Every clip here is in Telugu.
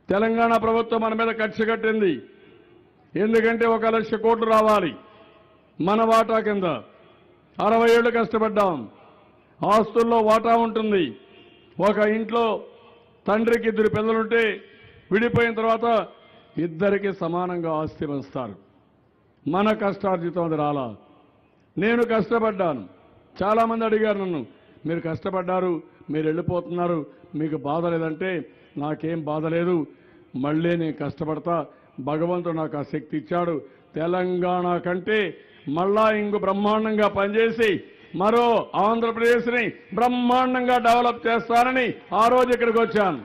తెలంగాణ ప్రభుత్వం మన మీద కక్ష కట్టింది ఎందుకంటే ఒక లక్ష కోట్లు రావాలి మన వాటా కింద అరవై ఏళ్ళు కష్టపడ్డాం ఆస్తుల్లో వాటా ఉంటుంది ఒక ఇంట్లో తండ్రికి ఇద్దరు పిల్లలుంటే విడిపోయిన తర్వాత ఇద్దరికి సమానంగా ఆస్తి పంచుతారు మన కష్టార్జితం అది రాలా నేను కష్టపడ్డాను చాలామంది అడిగారు నన్ను మీరు కష్టపడ్డారు మీరు వెళ్ళిపోతున్నారు మీకు బాధ లేదంటే నాకేం బాధ లేదు మళ్ళీ నేను కష్టపడతా భగవంతుడు నాకు ఆ శక్తి ఇచ్చాడు తెలంగాణ కంటే మళ్ళా ఇంకో బ్రహ్మాండంగా పనిచేసి మరో ఆంధ్రప్రదేశ్ని బ్రహ్మాండంగా డెవలప్ చేస్తానని ఆ రోజు ఇక్కడికి వచ్చాను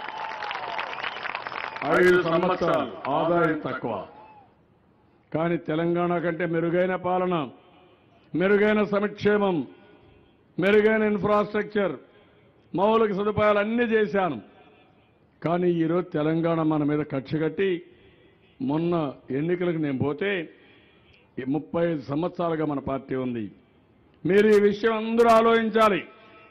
ఐదు సంవత్సరాలు ఆదాయం తక్కువ కానీ తెలంగాణ కంటే మెరుగైన పాలన మెరుగైన సంక్షేమం మెరుగైన ఇన్ఫ్రాస్ట్రక్చర్ మౌలిక సదుపాయాలు అన్నీ చేశాను కానీ ఈరోజు తెలంగాణ మన మీద కక్ష కట్టి మొన్న ఎన్నికలకు నేను పోతే ఈ ముప్పై ఐదు సంవత్సరాలుగా మన పార్టీ ఉంది మీరు ఈ విషయం అందరూ ఆలోచించాలి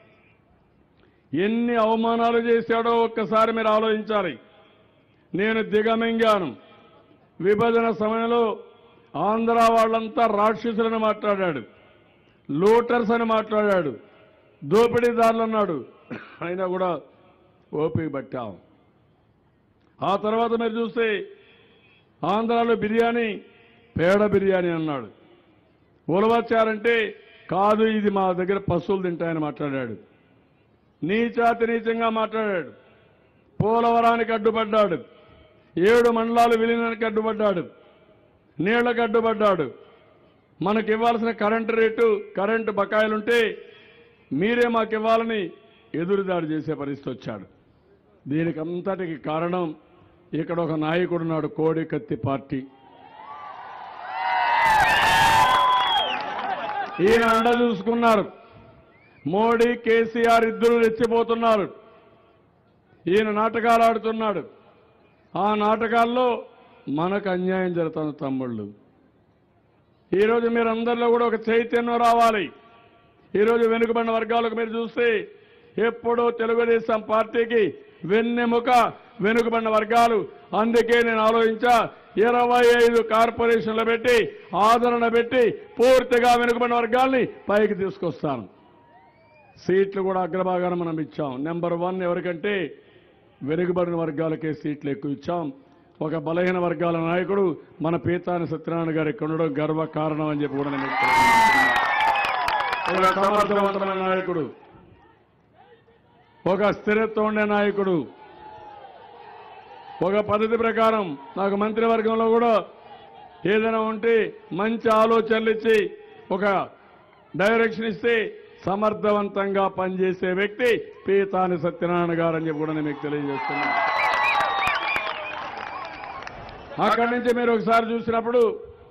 ఎన్ని అవమానాలు చేశాడో ఒక్కసారి మీరు ఆలోచించాలి నేను దిగమింగాను విభజన సమయంలో ఆంధ్ర వాళ్ళంతా రాక్షసులని మాట్లాడాడు లూటర్స్ అని మాట్లాడాడు దోపిడీదారులు అన్నాడు అయినా కూడా ఓపిక పట్టాం ఆ తర్వాత మీరు చూస్తే ఆంధ్రాలో బిర్యానీ పేడ బిర్యానీ అన్నాడు ఉలవచ్చారంటే కాదు ఇది మా దగ్గర పశువులు తింటాయని మాట్లాడాడు నీచాతి నీచంగా మాట్లాడాడు పోలవరానికి అడ్డుపడ్డాడు ఏడు మండలాలు విలీనానికి అడ్డుపడ్డాడు నీళ్లకు అడ్డుపడ్డాడు మనకి ఇవ్వాల్సిన కరెంటు రేటు కరెంటు బకాయిలుంటే మీరే మాకు ఇవ్వాలని ఎదురుదాడి చేసే పరిస్థితి వచ్చాడు దీనికి అంతటికి కారణం ఇక్కడ ఒక నాయకుడు ఉన్నాడు కోడి కత్తి పార్టీ ఈయన అండ చూసుకున్నారు మోడీ కేసీఆర్ ఇద్దరు రెచ్చిపోతున్నారు ఈయన నాటకాలు ఆడుతున్నాడు ఆ నాటకాల్లో మనకు అన్యాయం జరుగుతుంది తమ్ముళ్ళు ఈరోజు మీరు అందరిలో కూడా ఒక చైతన్యం రావాలి ఈరోజు వెనుకబడిన వర్గాలకు మీరు చూస్తే ఎప్పుడూ తెలుగుదేశం పార్టీకి వెన్నెముక వెనుకబడిన వర్గాలు అందుకే నేను ఆలోచించా ఇరవై ఐదు కార్పొరేషన్లు పెట్టి ఆదరణ పెట్టి పూర్తిగా వెనుకబడిన వర్గాల్ని పైకి తీసుకొస్తాను సీట్లు కూడా అగ్రభాగాన మనం ఇచ్చాం నెంబర్ వన్ ఎవరికంటే వెనుకబడిన వర్గాలకే సీట్లు ఎక్కువ ఇచ్చాం ఒక బలహీన వర్గాల నాయకుడు మన పీతాని సత్యనారాయణ గారు ఇక్కడ ఉండడం గర్వ కారణం అని చెప్పి కూడా నేను మీకు తెలియజేస్తున్నాను. ఒక సమర్థవంతమైన నాయకుడు ఒక స్థిరత్వం ఉండే నాయకుడు ఒక పద్ధతి ప్రకారం నాకు మంత్రివర్గంలో కూడా ఏదైనా ఉంటే మంచి ఆలోచనలు ఇచ్చి ఒక డైరెక్షన్ ఇస్తే సమర్థవంతంగా పనిచేసే వ్యక్తి పీతాని సత్యనారాయణ గారు అని చెప్పి కూడా నేను మీకు తెలియజేస్తున్నాను అక్కడి నుంచి మీరు ఒకసారి చూసినప్పుడు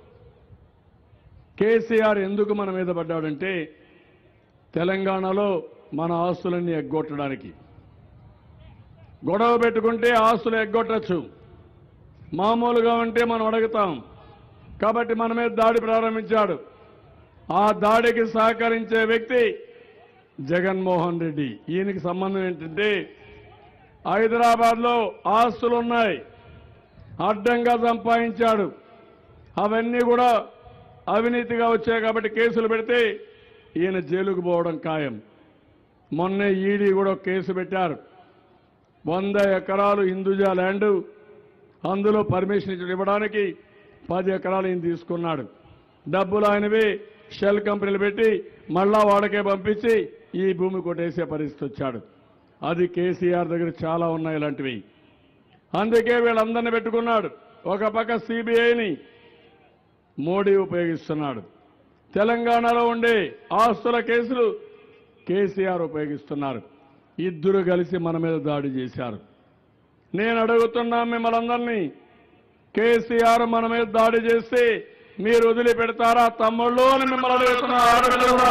కేసీఆర్ ఎందుకు మన మీద పడ్డాడంటే తెలంగాణలో మన ఆస్తులన్నీ ఎగ్గొట్టడానికి గొడవ పెట్టుకుంటే ఆస్తులు ఎగ్గొట్టచ్చు మామూలుగా ఉంటే మనం అడుగుతాం కాబట్టి మన మీద దాడి ప్రారంభించాడు ఆ దాడికి సహకరించే వ్యక్తి జగన్మోహన్ రెడ్డి ఈయనకి సంబంధం ఏంటంటే హైదరాబాద్లో ఆస్తులు ఉన్నాయి అడ్డంగా సంపాదించాడు అవన్నీ కూడా అవినీతిగా వచ్చాయి కాబట్టి కేసులు పెడితే ఈయన జైలుకు పోవడం ఖాయం మొన్నే ఈడీ కూడా ఒక కేసు పెట్టారు వంద ఎకరాలు హిందూజా ల్యాండ్ అందులో పర్మిషన్ ఇచ్చి ఇవ్వడానికి పది ఎకరాలు ఈయన తీసుకున్నాడు డబ్బులు ఆయనవి షెల్ కంపెనీలు పెట్టి మళ్ళా వాడకే పంపించి ఈ భూమి కొట్టేసే పరిస్థితి వచ్చాడు అది కేసీఆర్ దగ్గర చాలా ఉన్నాయి ఇలాంటివి అందుకే వీళ్ళందరినీ పెట్టుకున్నాడు ఒక పక్క సిబిఐని మోడీ ఉపయోగిస్తున్నాడు తెలంగాణలో ఉండే ఆస్తుల కేసులు కేసీఆర్ ఉపయోగిస్తున్నారు ఇద్దరు కలిసి మన మీద దాడి చేశారు నేను అడుగుతున్నా మిమ్మల్ని అందరినీ కేసీఆర్ మన మీద దాడి చేస్తే మీరు వదిలిపెడతారా తమ్ముళ్ళు అని మిమ్మల్ని అడుగుతున్నా ఆడపిల్లలు కూడా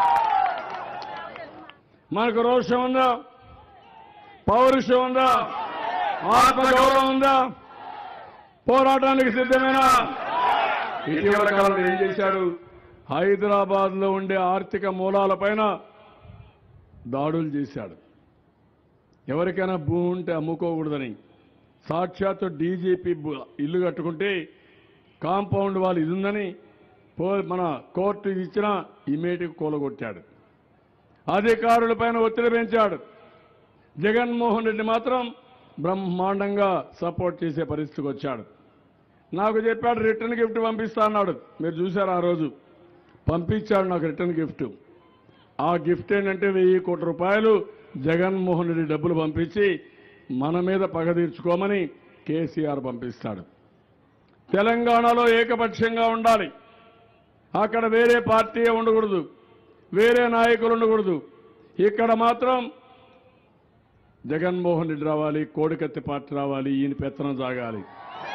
మనకు రోషం ఉందా పౌరుషం ఉందా ఆత్మగౌరవం ఉందా పోరాటానికి సిద్ధమేనా ఇటీవల కాలంలో ఏం చేశాడు హైదరాబాద్ లో ఉండే ఆర్థిక మూలాలపైన దాడులు చేశాడు ఎవరికైనా భూమి ఉంటే అమ్ముకోకూడదని సాక్షాత్తు డీజీపీ బు- ఇల్లు కట్టుకుంటే కాంపౌండ్ వాళ్ళు ఇది ఉందని పో మన కోర్టు ఇచ్చిన ఇమీడియట్ కూలగొట్టాడు అధికారులపైన ఒత్తిడి పెంచాడు జగన్మోహన్ రెడ్డి మాత్రం బ్రహ్మాండంగా సపోర్ట్ చేసే పరిస్థితికి వచ్చాడు నాకు చెప్పాడు రిటర్న్ గిఫ్ట్ పంపిస్తా అన్నాడు మీరు చూశారు ఆ రోజు పంపించాడు నాకు రిటర్న్ గిఫ్ట్ ఆ గిఫ్ట్ ఏంటంటే వెయ్యి కోట్ల రూపాయలు జగన్మోహన్ రెడ్డి డబ్బులు పంపించి మన మీద పగ తీర్చుకోమని కేసీఆర్ పంపిస్తాడు తెలంగాణలో ఏకపక్షంగా ఉండాలి అక్కడ వేరే పార్టీ ఉండకూడదు వేరే నాయకులు ఉండకూడదు ఇక్కడ మాత్రం జగన్మోహన్ రెడ్డి రావాలి కోడికత్తి పార్టీ రావాలి ఈయన పెత్తనం సాగాలి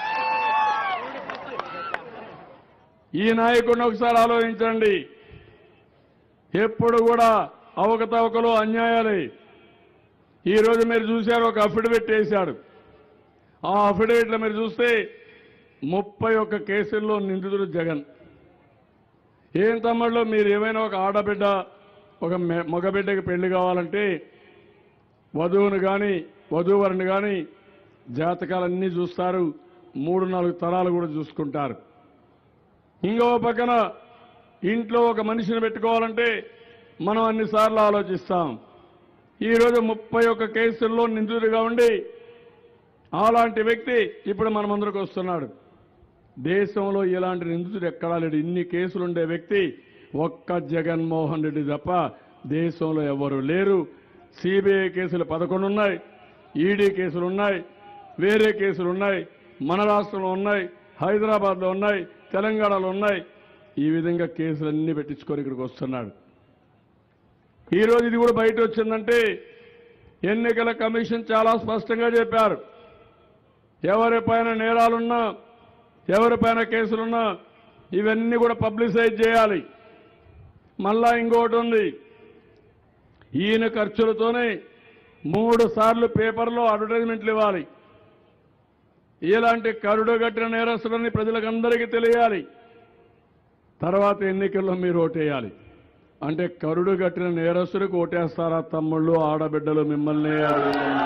ఈ నాయకుడిని ఒకసారి ఆలోచించండి ఎప్పుడు కూడా అవకతవకలు అన్యాయాలే ఈ రోజు మీరు చూశారు ఒక అఫిడవిట్ వేశాడు ఆ అఫిడవిట్లో మీరు చూస్తే ముప్పై ఒక్క కేసుల్లో నిందితుడు జగన్ ఏం తమ్ముళ్ళు మీరు ఏమైనా ఒక ఆడబిడ్డ ఒక మె- మగబిడ్డకి పెళ్లి కావాలంటే వధువును కానీ వధూవరుని కానీ జాతకాలన్నీ చూస్తారు మూడు నాలుగు తరాలు కూడా చూసుకుంటారు ఇంకో పక్కన ఇంట్లో ఒక మనిషిని పెట్టుకోవాలంటే మనం అన్నిసార్లు ఆలోచిస్తాం ఈరోజు ముప్పై ఒక్క కేసుల్లో నిందితుడిగా ఉండి అలాంటి వ్యక్తి ఇప్పుడు మన ముందరకు వస్తున్నాడు దేశంలో ఇలాంటి నిందితుడు ఎక్కడా లేడు ఇన్ని కేసులుండే వ్యక్తి ఒక్క జగన్మోహన్ రెడ్డి తప్ప దేశంలో ఎవరు లేరు సిబిఐ కేసులు పదకొండు ఉన్నాయి ఈడీ కేసులు ఉన్నాయి వేరే కేసులు ఉన్నాయి మన రాష్ట్రంలో ఉన్నాయి హైదరాబాద్లో ఉన్నాయి తెలంగాణలో ఉన్నాయి ఈ విధంగా కేసులన్నీ పెట్టించుకొని ఇక్కడికి వస్తున్నాడు ఈరోజు ఇది కూడా బయట వచ్చిందంటే ఎన్నికల కమిషన్ చాలా స్పష్టంగా చెప్పారు ఎవరిపైన నేరాలున్నా ఎవరిపైన కేసులున్నా ఇవన్నీ కూడా పబ్లిసైజ్ చేయాలి మళ్ళా ఇంకోటి ఉంది ఈయన ఖర్చులతోనే మూడు సార్లు పేపర్లో అడ్వర్టైజ్మెంట్లు ఇవ్వాలి ఇలాంటి కరుడు కట్టిన నేరస్తులని ప్రజలకందరికీ తెలియాలి తర్వాత ఎన్నికల్లో మీరు ఓటేయాలి అంటే కరుడు కట్టిన నేరస్తులకు ఓటేస్తారా తమ్ముళ్ళు ఆడబిడ్డలు మిమ్మల్ని అడుగుతున్నా.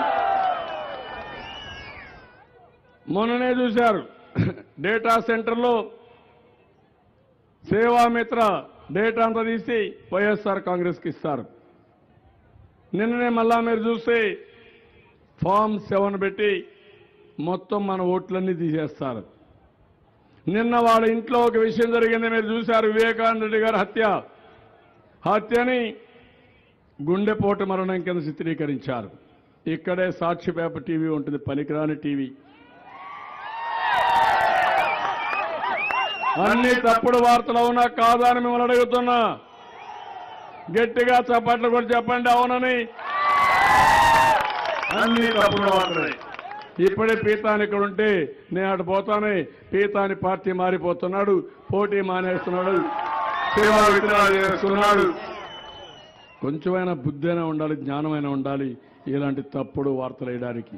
మొన్ననే చూశారు డేటా సెంటర్లో సేవామిత్ర డేటా అంతా తీసి వైఎస్ఆర్ కాంగ్రెస్కి ఇస్తారు నిన్ననే మళ్ళా మీరు చూస్తే ఫామ్ సెవెన్ పెట్టి మొత్తం మన ఓట్లన్నీ తీసేస్తారు నిన్న వాళ్ళ ఇంట్లో ఒక విషయం జరిగింది మీరు చూశారు వివేకానంద రెడ్డి గారి హత్య హత్యని గుండెపోటు మరణం కింద చిత్రీకరించారు ఇక్కడే సాక్షి పేపర్ టీవీ ఉంటుంది పనికిరాని టీవీ అన్ని తప్పుడు వార్తలు అవునా కాదా అని మిమ్మల్ని అడుగుతున్నా గట్టిగా చప్పట్లు కూడా చెప్పండి అవునని అన్ని తప్పుడు వార్తలే ఇప్పుడే పీతాని ఇక్కడ ఉంటే నేను అటు పోతానే పీతాని పార్టీ మారిపోతున్నాడు పోటీ మానేస్తున్నాడు సేవా విత్తనాలు చేస్తున్నాడు కొంచెమైనా బుద్ధి అయినా ఉండాలి జ్ఞానమైనా ఉండాలి ఇలాంటి తప్పుడు వార్తలు వేయడానికి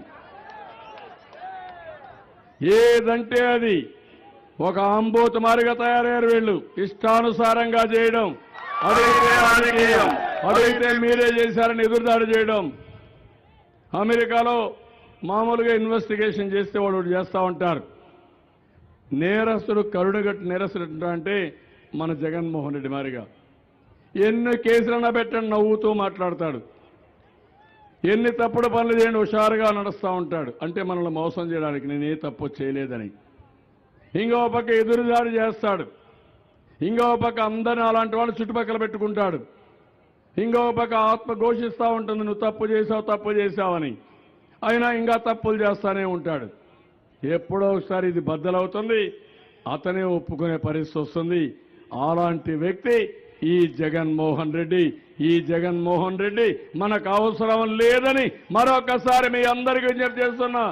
ఏదంటే అది ఒక అంబోతు మారిగా తయారయ్యారు వీళ్ళు ఇష్టానుసారంగా చేయడం అదైతే రాజకీయం అదైతే మీరే చేశారని ఎదురుదాడి చేయడం అమెరికాలో మామూలుగా ఇన్వెస్టిగేషన్ చేస్తే వాళ్ళు ఒకటి చేస్తూ ఉంటారు నేరస్తుడు కరుడుగట్టు నేరస్తుడు అంటే మన జగన్మోహన్ రెడ్డి మారిగా ఎన్ని కేసులన్నా పెట్టండి నవ్వుతూ మాట్లాడతాడు ఎన్ని తప్పుడు పనులు చేయండి హుషారుగా నడుస్తూ ఉంటాడు అంటే మనల్ని మోసం చేయడానికి నేను ఏ తప్పు చేయలేదని ఇంకో పక్క ఎదురుదాడి చేస్తాడు ఇంకో పక్క అందరిని అలాంటి వాళ్ళు చుట్టుపక్కల పెట్టుకుంటాడు ఇంకో పక్క ఆత్మ ఘోషిస్తూ ఉంటుంది నువ్వు తప్పు చేసావు తప్పు చేసావని అయినా ఇంకా తప్పులు చేస్తానే ఉంటాడు ఎప్పుడో ఒకసారి ఇది బద్దలవుతుంది అతనే ఒప్పుకునే పరిస్థితి వస్తుంది అలాంటి వ్యక్తి ఈ జగన్మోహన్ రెడ్డి ఈ జగన్మోహన్ రెడ్డి మనకు అవసరం లేదని మరొకసారి మీ అందరికీ విజ్ఞప్తి చేస్తున్నా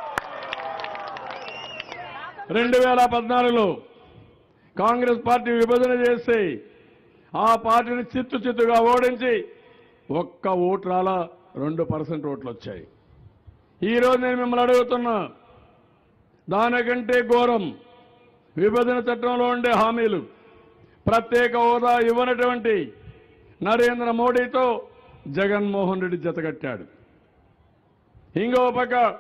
రెండు వేల పద్నాలుగులో కాంగ్రెస్ పార్టీ విభజన చేస్తే ఆ పార్టీని చిత్తు చిత్తుగా ఓడించి ఒక్క ఓటు రాలా రెండు పర్సెంట్ ఓట్లు వచ్చాయి ఈరోజు నేను మిమ్మల్ని అడుగుతున్నా దానికంటే ఘోరం విభజన చట్టంలో ఉండే హామీలు ప్రత్యేక హోదా ఇవ్వనటువంటి నరేంద్ర మోడీతో జగన్మోహన్ రెడ్డి జతకట్టాడు ఇంకో పక్క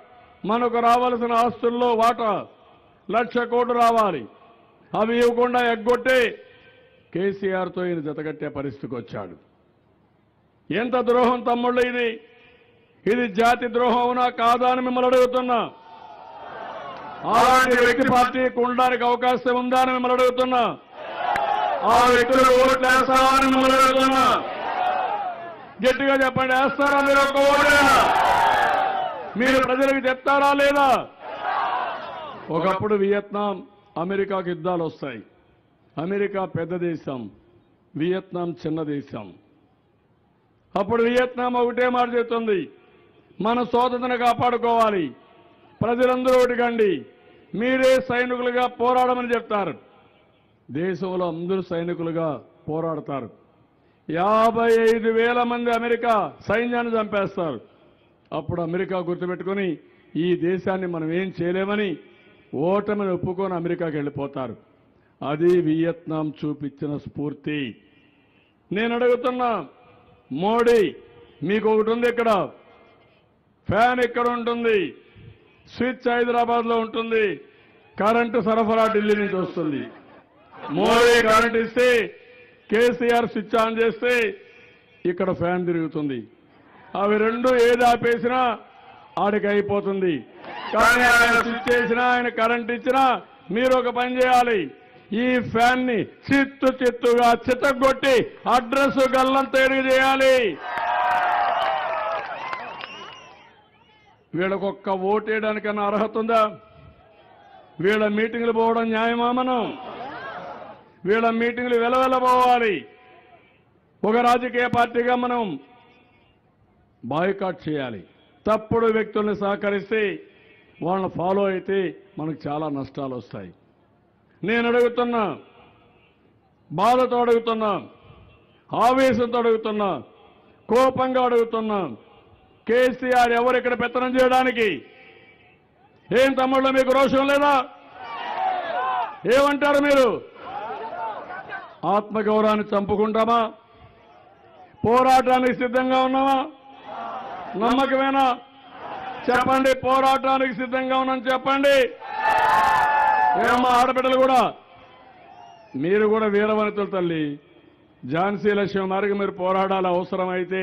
మనకు రావాల్సిన ఆస్తుల్లో వాటా లక్ష కోట్లు రావాలి అవి ఇవ్వకుండా ఎగ్గొట్టి కేసీఆర్తో ఈయన జతకట్టే పరిస్థితికి వచ్చాడు ఎంత ద్రోహం తమ్ముళ్ళు ఇది ఇది జాతి ద్రోహం అవునా కాదా అని మిమ్మల్ని అడుగుతున్నా అలాంటి వ్యక్తి పార్టీకి ఉండడానికి అవకాశం ఉందా అని మిమ్మల్ని అడుగుతున్నా ఆ వ్యక్తులు ఓట్లు వేస్తారా అని మిమ్మల్ని అడుగుతున్నా గట్టిగా చెప్పండి వేస్తారా మీరు ఒక్క ఓటేనా మీరు ప్రజలకు చెప్తారా లేదా ఒకప్పుడు వియత్నాం అమెరికాకు యుద్ధాలు వస్తాయి అమెరికా పెద్ద దేశం వియత్నాం చిన్న దేశం అప్పుడు వియత్నాం ఒకటే మాట చెప్తుంది మన సోదతను కాపాడుకోవాలి ప్రజలందరూ ఒకటికండి మీరే సైనికులుగా పోరాడమని చెప్తారు దేశంలో అందరూ సైనికులుగా పోరాడతారు యాభై ఐదు వేల మంది అమెరికా సైన్యాన్ని చంపేస్తారు అప్పుడు అమెరికా గుర్తుపెట్టుకొని ఈ దేశాన్ని మనం ఏం చేయలేమని ఓటమిని ఒప్పుకొని అమెరికాకి వెళ్ళిపోతారు అది వియత్నాం చూపించిన స్ఫూర్తి నేను అడుగుతున్నా మోడీ మీకు ఒకటి ఉంది ఇక్కడ ఫ్యాన్ ఇక్కడ ఉంటుంది స్విచ్ హైదరాబాద్ లో ఉంటుంది కరెంటు సరఫరా ఢిల్లీ నుంచి వస్తుంది మోడీ కరెంట్ ఇస్తే కేసీఆర్ స్విచ్ ఆన్ చేస్తే ఇక్కడ ఫ్యాన్ తిరుగుతుంది అవి రెండు ఏది ఆపేసినా ఆడికి అయిపోతుంది కానీ ఆయన స్విచ్ చేసినా ఆయన కరెంట్ ఇచ్చినా మీరు ఒక పని చేయాలి ఈ ఫ్యాన్ ని చిత్తు చిత్తుగా చిత్తగొట్టి అడ్రస్ గల్లంత ఎరుగు చేయాలి వీళ్ళకొక్క ఓటేయడానికన్నా అర్హత ఉందా వీళ్ళ మీటింగ్లు పోవడం న్యాయమా మనం వీళ్ళ మీటింగ్లు వెలవెలబోవాలి ఒక రాజకీయ పార్టీగా మనం బాయ్కాట్ చేయాలి తప్పుడు వ్యక్తుల్ని సహకరిస్తే వాళ్ళని ఫాలో అయితే మనకు చాలా నష్టాలు వస్తాయి నేను అడుగుతున్నా బాధతో అడుగుతున్నా ఆవేశంతో అడుగుతున్నా కోపంగా అడుగుతున్నా కేసీఆర్ ఎవరు ఇక్కడ పెత్తనం చేయడానికి ఏం తమ్ముళ్ళు మీకు రోషం లేదా ఏమంటారు మీరు ఆత్మగౌరవాన్ని చంపుకుంటామా పోరాటానికి సిద్ధంగా ఉన్నామా నమ్మకమేనా చెప్పండి పోరాటానికి సిద్ధంగా ఉన్నాం చెప్పండి ఏమమ్మా ఆడబిడ్డలు కూడా మీరు కూడా వీరవనితులు తల్లి ఝాన్సీ లక్ష్యం మార్గం మీరు పోరాడాలి అవసరమైతే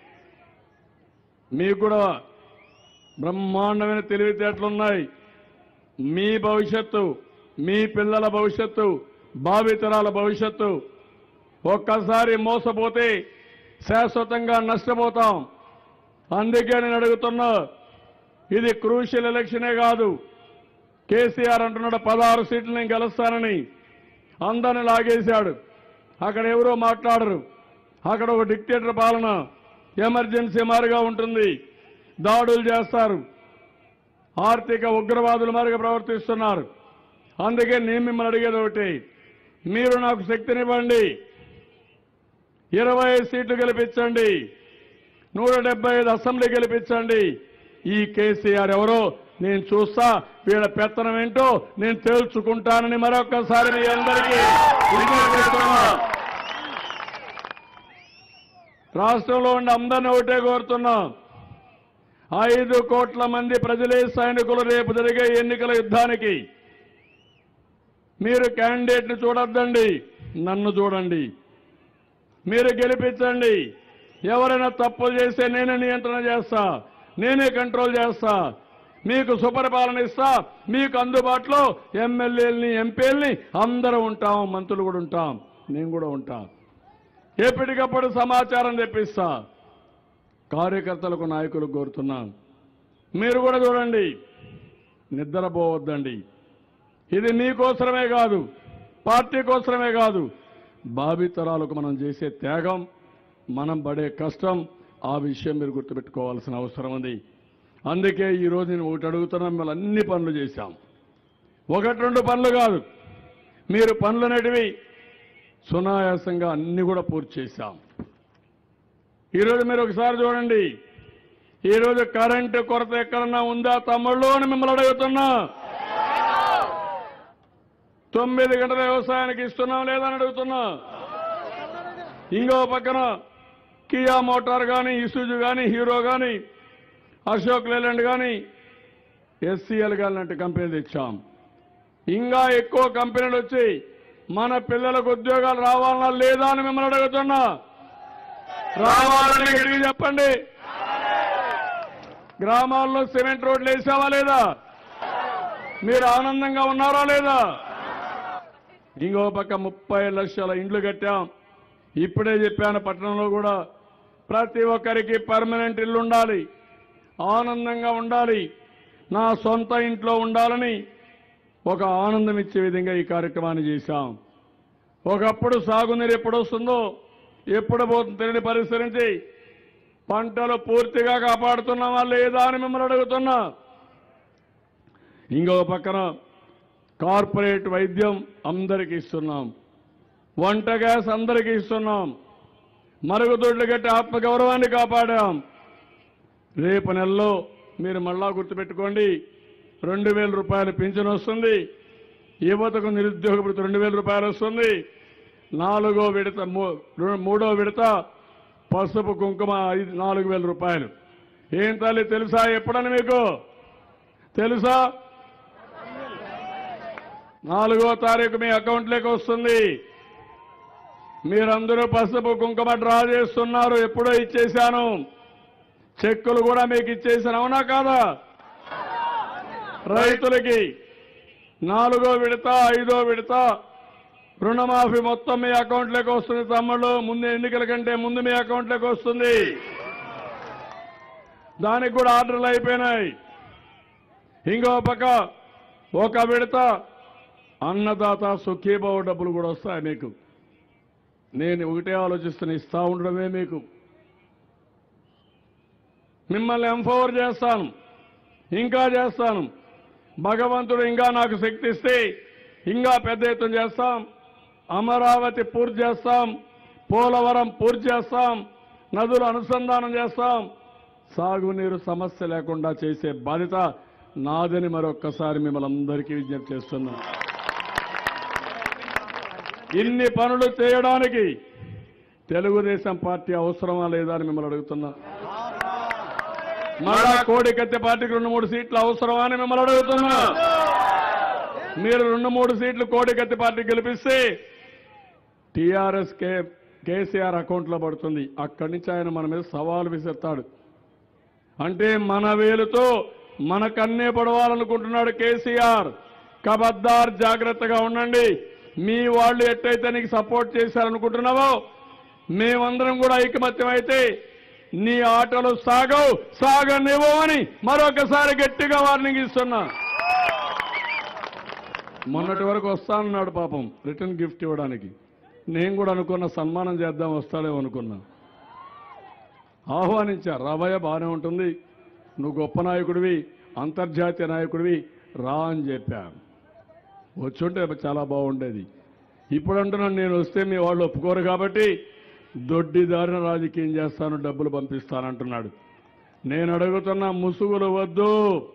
మీకు కూడా బ్రహ్మాండమైన తెలివితేటలున్నాయి మీ భవిష్యత్తు మీ పిల్లల భవిష్యత్తు భావితరాల భవిష్యత్తు ఒక్కసారి మోసపోతే శాశ్వతంగా నష్టపోతాం అందుకే నేను అడుగుతున్నా ఇది క్రూషియల్ ఎలక్షనే కాదు కేసీఆర్ అంటున్నాడు పదహారు సీట్లు నేను గెలుస్తానని అందరిని లాగేశాడు అక్కడ ఎవరో మాట్లాడరు అక్కడ ఒక డిక్టేటర్ పాలన ఎమర్జెన్సీ మారిగా ఉంటుంది దాడులు చేస్తారు ఆర్థిక ఉగ్రవాదులు మారిగా ప్రవర్తిస్తున్నారు అందుకే నేను మిమ్మల్ని అడిగేది ఒకటి మీరు నాకు శక్తినివ్వండి ఇరవై ఐదు సీట్లు గెలిపించండి నూట డెబ్బై ఐదు అసెంబ్లీ గెలిపించండి ఈ కేసీఆర్ ఎవరో నేను చూస్తా వీళ్ళ పెత్తనం ఏంటో నేను తేల్చుకుంటానని మరొక్కసారి మీ అందరికీ విజ్ఞప్తి చేస్తున్నా. రాష్ట్రంలో ఉండి అందరిని ఒకటే కోరుతున్నా ఐదు కోట్ల మంది ప్రజలే సైనికులు రేపు జరిగే ఎన్నికల యుద్ధానికి మీరు క్యాండిడేట్ని చూడొద్దండి నన్ను చూడండి మీరు గెలిపించండి ఎవరైనా తప్పులు చేస్తే నేనే నియంత్రణ చేస్తా నేనే కంట్రోల్ చేస్తా మీకు సుపరిపాలన ఇస్తా మీకు అందుబాటులో ఎమ్మెల్యేలని ఎంపీలని అందరం ఉంటాం మంత్రులు కూడా ఉంటాం నేను కూడా ఉంటా ఎప్పటికప్పుడు సమాచారం తెప్పిస్తా కార్యకర్తలకు నాయకులకు కోరుతున్నాం మీరు కూడా చూడండి నిద్రపోవద్దండి ఇది మీకోసరమే కాదు పార్టీ కోసరమే కాదు భావితరాలకు మనం చేసే త్యాగం మనం పడే కష్టం ఆ విషయం మీరు గుర్తుపెట్టుకోవాల్సిన అవసరం ఉంది అందుకే ఈరోజు నేను ఒకటి అడుగుతున్నా మిమ్మల్ని అన్ని పనులు చేశాం ఒకటి రెండు పనులు కాదు మీరు పనులు అనేటివి సునాయాసంగా అన్ని కూడా పూర్తి చేశాం ఈరోజు మీరు ఒకసారి చూడండి ఈరోజు కరెంటు కొరత ఎక్కడన్నా ఉందా తమ్ముళ్ళు అని మిమ్మల్ని అడుగుతున్నా తొమ్మిది గంటల వ్యవసాయానికి ఇస్తున్నాం లేదని అడుగుతున్నా ఇంకో పక్కన కియా మోటార్ కానీ ఇసుజు కానీ హీరో కానీ అశోక్ లేలాండ్ కానీ ఎస్సీఎల్ లాంటి కంపెనీలు తెచ్చాం ఇంకా ఎక్కువ కంపెనీలు వచ్చి మన పిల్లలకు ఉద్యోగాలు రావాలన్నా లేదా అని మిమ్మల్ని అడుగుతున్నా రావాలని గట్టిగా చెప్పండి గ్రామాల్లో సిమెంట్ రోడ్లు వేసావా లేదా మీరు ఆనందంగా ఉన్నారా లేదా ఇంకో పక్క ముప్పై లక్షల ఇండ్లు కట్టాం ఇప్పుడే చెప్పాను పట్టణంలో కూడా ప్రతి ఒక్కరికి పర్మనెంట్ ఇల్లు ఉండాలి ఆనందంగా ఉండాలి నా సొంత ఇంట్లో ఉండాలని ఒక ఆనందం ఇచ్చే విధంగా ఈ కార్యక్రమాన్ని చేశాం ఒకప్పుడు సాగునీరు ఎప్పుడు వస్తుందో ఎప్పుడు పోతుంది తెలియని పరిస్థితి నుంచి పంటలు పూర్తిగా కాపాడుతున్నామా లేదా అని మిమ్మల్ని అడుగుతున్నా ఇంకో పక్కన కార్పొరేట్ వైద్యం అందరికీ ఇస్తున్నాం వంట గ్యాస్ అందరికీ ఇస్తున్నాం మరుగుదొడ్లు కట్టి ఆత్మగౌరవాన్ని కాపాడాం రేపు నెలలో మీరు మళ్ళా గుర్తుపెట్టుకోండి రెండు వేల రూపాయలు పింఛన్ వస్తుంది యువతకు నిరుద్యోగ భృతి రెండు వేల రూపాయలు వస్తుంది నాలుగో విడత మూ- రు- మూడో విడత పసుపు కుంకుమ ఐదు నాలుగు వేల రూపాయలు ఏం తల్లి తెలుసా ఎప్పుడని మీకు తెలుసా నాలుగో తారీఖు మీ అకౌంట్లోకి వస్తుంది మీరందరూ పసుపు కుంకుమ డ్రా చేస్తున్నారు ఎప్పుడో ఇచ్చేశాను చెక్కులు కూడా మీకు ఇచ్చేసాను అవునా కాదా రైతులకి నాలుగో విడత ఐదో విడత రుణమాఫీ మొత్తం మీ అకౌంట్లోకి వస్తుంది తమ్ముళ్ళు ముందు ఎన్నికల కంటే ముందు మీ అకౌంట్లోకి వస్తుంది దానికి కూడా ఆర్డర్లు అయిపోయినాయి ఇంకో పక్క ఒక విడత అన్నదాత సుఖీభావ డబ్బులు కూడా వస్తాయి మీకు నేను ఒకటే ఆలోచిస్తున్న ఇస్తా ఉండడమే మీకు మిమ్మల్ని ఎంపవర్ చేస్తాను ఇంకా చేస్తాను భగవంతుడు ఇంకా నాకు శక్తి ఇస్తే ఇంకా పెద్ద ఎత్తున చేస్తాం అమరావతి పూర్తి చేస్తాం పోలవరం పూర్తి చేస్తాం నదులు అనుసంధానం చేస్తాం సాగునీరు సమస్య లేకుండా చేసే బాధ్యత నాదని మరొక్కసారి మిమ్మల్ని అందరికీ విజ్ఞప్తి చేస్తున్నా ఇన్ని పనులు చేయడానికి తెలుగుదేశం పార్టీ అవసరమా లేదా అని మిమ్మల్ని అడుగుతున్నా మళ్ళా కోడికత్తి పార్టీకి రెండు మూడు సీట్లు అవసరమా అని మిమ్మల్ని అడుగుతున్నా మీరు రెండు మూడు సీట్లు కోడికత్తి పార్టీ గెలిపిస్తే టీఆర్ఎస్ కే కేసీఆర్ అకౌంట్లో పడుతుంది అక్కడి నుంచి ఆయన మన మీద సవాలు విసిస్తాడు అంటే మన వేలుతో మన కన్నే పడవాలనుకుంటున్నాడు కేసీఆర్ కబద్దార్ జాగ్రత్తగా ఉండండి మీ వాళ్ళు ఎట్టయితే నీకు సపోర్ట్ చేశారనుకుంటున్నావో మేమందరం కూడా ఐకమత్యం అయితే నీ ఆటలు సాగవు సాగనివ్వమని మరొకసారి గట్టిగా వార్నింగ్ ఇస్తున్నా మొన్నటి వరకు వస్తానన్నాడు పాపం రిటర్న్ గిఫ్ట్ ఇవ్వడానికి నేను కూడా అనుకున్న సన్మానం చేద్దాం వస్తాడేమో అనుకున్నా ఆహ్వానించా రాబోయే బాగానే ఉంటుంది నువ్వు గొప్ప నాయకుడివి అంతర్జాతీయ నాయకుడివి రా అని చెప్పా వచ్చుంటే చాలా బాగుండేది ఇప్పుడు అంటున్నాను నేను వస్తే మీ వాళ్ళు ఒప్పుకోరు కాబట్టి దొడ్డిదారిన రాజకీయం చేస్తాను డబ్బులు పంపిస్తానంటున్నాడు నేను అడుగుతున్న ముసుగులు వద్దు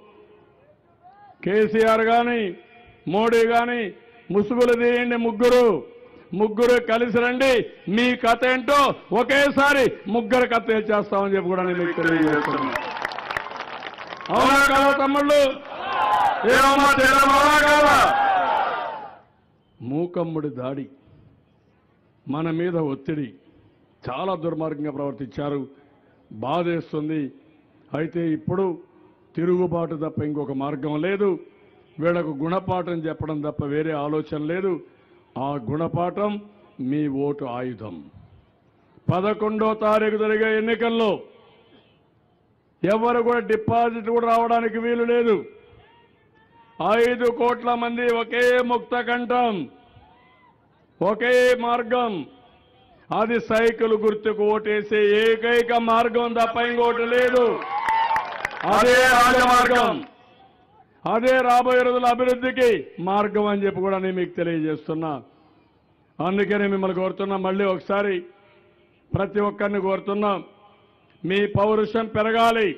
కేసీఆర్ కానీ మోడీ కానీ ముసుగులు తీయండి ముగ్గురు ముగ్గురు కలిసి రండి మీ కథ ఏంటో ఒకేసారి ముగ్గురు కథ చేస్తామని చెప్పి కూడా నేను మీకు తెలియజేస్తున్నాను అవునా కాదా తమ్ముళ్ళు ఏమమ్మా తెలమా కాదా మూకమ్ముడి దాడి మన మీద ఒత్తిడి చాలా దుర్మార్గంగా ప్రవర్తించారు బాధేస్తుంది అయితే ఇప్పుడు తిరుగుబాటు తప్ప ఇంకొక మార్గం లేదు వీళ్ళకు గుణపాఠం చెప్పడం తప్ప వేరే ఆలోచన లేదు ఆ గుణపాఠం మీ ఓటు ఆయుధం పదకొండో తారీఖు జరిగే ఎన్నికల్లో ఎవరు కూడా డిపాజిట్ కూడా రావడానికి వీలు లేదు ఐదు కోట్ల మంది ఒకే ముక్త కంఠం ఒకే మార్గం అది సైకిల్ గుర్తుకు ఓటేసే ఏకైక మార్గం తప్ప ఇంకోటి లేదు అదే రాజమార్గం అదే రాబోయే రోజుల అభివృద్ధికి మార్గం అని చెప్పి కూడా నేను మీకు తెలియజేస్తున్నా అందుకనే మిమ్మల్ని కోరుతున్నా మళ్ళీ ఒకసారి ప్రతి ఒక్కరిని కోరుతున్నా మీ పౌరుషం పెరగాలి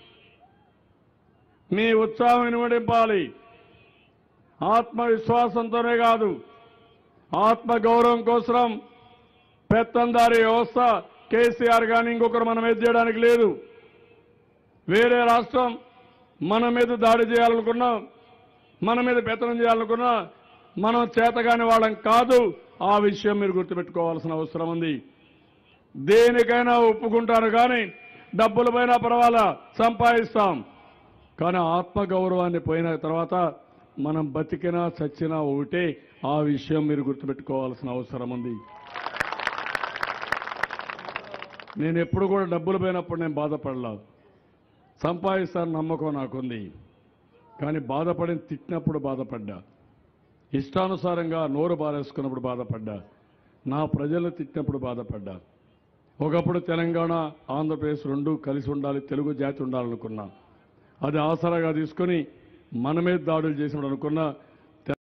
మీ ఉత్సాహం ఇనుమడింపాలి ఆత్మవిశ్వాసంతోనే కాదు ఆత్మ గౌరవం కోసం పెత్తందారి వ్యవస్థ కేసీఆర్ కానీ ఇంకొకరు మనం ఏది చేయడానికి లేదు వేరే రాష్ట్రం మన మీద దాడి చేయాలనుకున్నా మన మీద పెత్తనం చేయాలనుకున్నా మనం చేతగాని వాళ్ళం కాదు ఆ విషయం మీరు గుర్తుపెట్టుకోవాల్సిన అవసరం ఉంది దేనికైనా ఒప్పుకుంటారు కానీ డబ్బుల పైన పర్వాలా సంపాదిస్తాం కానీ ఆత్మగౌరవాన్ని పోయిన తర్వాత మనం బతికినా చచ్చినా ఒకటే ఆ విషయం మీరు గుర్తుపెట్టుకోవాల్సిన అవసరం ఉంది నేను ఎప్పుడు కూడా డబ్బులు పోయినప్పుడు నేను బాధపడలా సంపాదిస్తాను నమ్మకం నాకుంది కానీ బాధపడి తిట్టినప్పుడు బాధపడ్డా ఇష్టానుసారంగా నోరు బారేసుకున్నప్పుడు బాధపడ్డా నా ప్రజలను తిట్టినప్పుడు బాధపడ్డా ఒకప్పుడు తెలంగాణ ఆంధ్రప్రదేశ్ రెండు కలిసి ఉండాలి తెలుగు జాతి ఉండాలనుకున్నా అది ఆసరాగా తీసుకొని మన మీద దాడులు చేసినప్పుడు అనుకున్నా